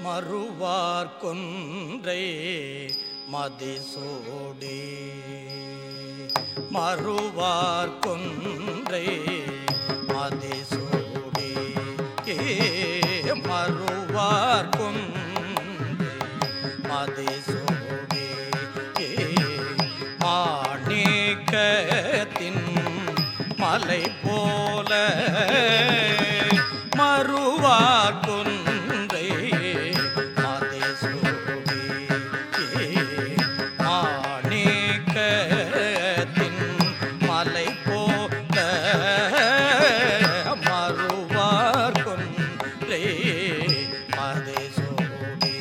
மறுவார் கொன்றை மதிசூடி மறுவார் கொன்றை மதிசூடி மறுவார் கொன்றை மதிசூடி மாணிக்கத்தின் மலை போல மறுவார் கொன்றை மதிசூடி மாணிக்கத்தின் மலை போல மறுவார் கொன்றை மதிசூடி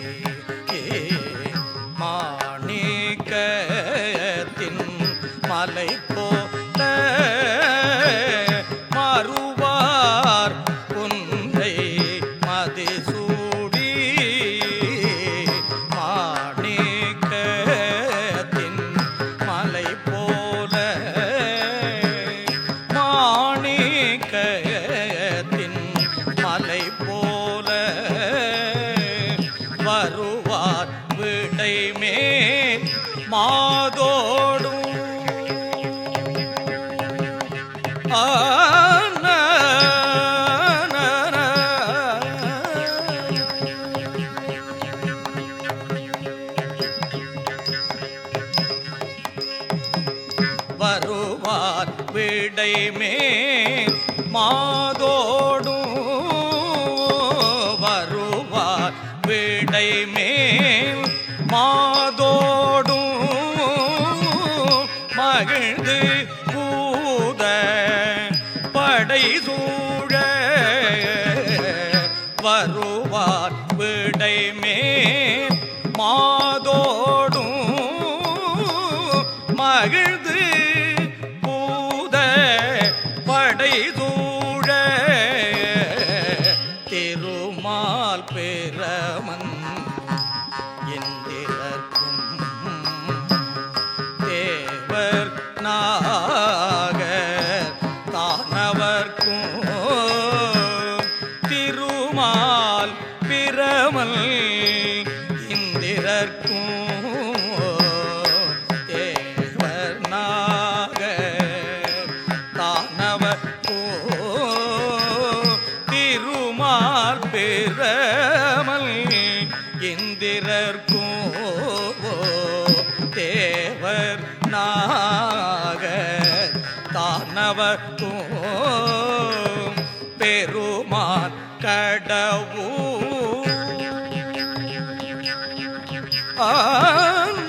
மாணிக்கத்தின் மலை போல மறுவார் குன்றை மதிசூடி மாணிக்கத்தின் மலை போல மாணிக்கத்தின் மலை போல வருவார் விடை மேல் மாதோடும் ஆன வருவார் விடை மேல் மாதோடும் வருவார் விடை மேல் மாதோடும் மகிழ்ந்து பூத படை சூழ வருவார் விடை மேல் மாதோடும் மகிழ்ந்து பூத படை சூழ திருமால் பெறமன் எந்திரக்கும் தேவர் நாகர் தானவர்க்கும் திருமால் பிரமல் இந்திரர்க்கும் தேவர் நாகர் தானவர்க்கும் திருமால் பிரமல் இந்திரர்க்கும் தேவர் நாகர் தானவர்க்கும் பெருமான் கடவு ஆன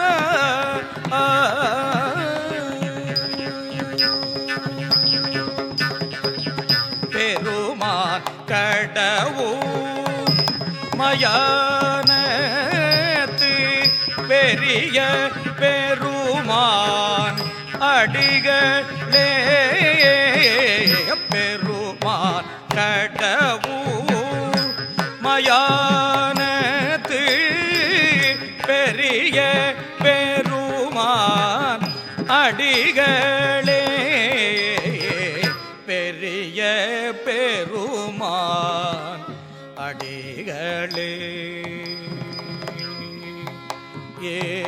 பெருமான் கடவு மயானத்து பெரிய பெருமான் அடிகளே பெருமான் கடவு மயானத்து பெரிய பெருமான் அடிகளே பெரிய பெருமான் அடிகளே ஏ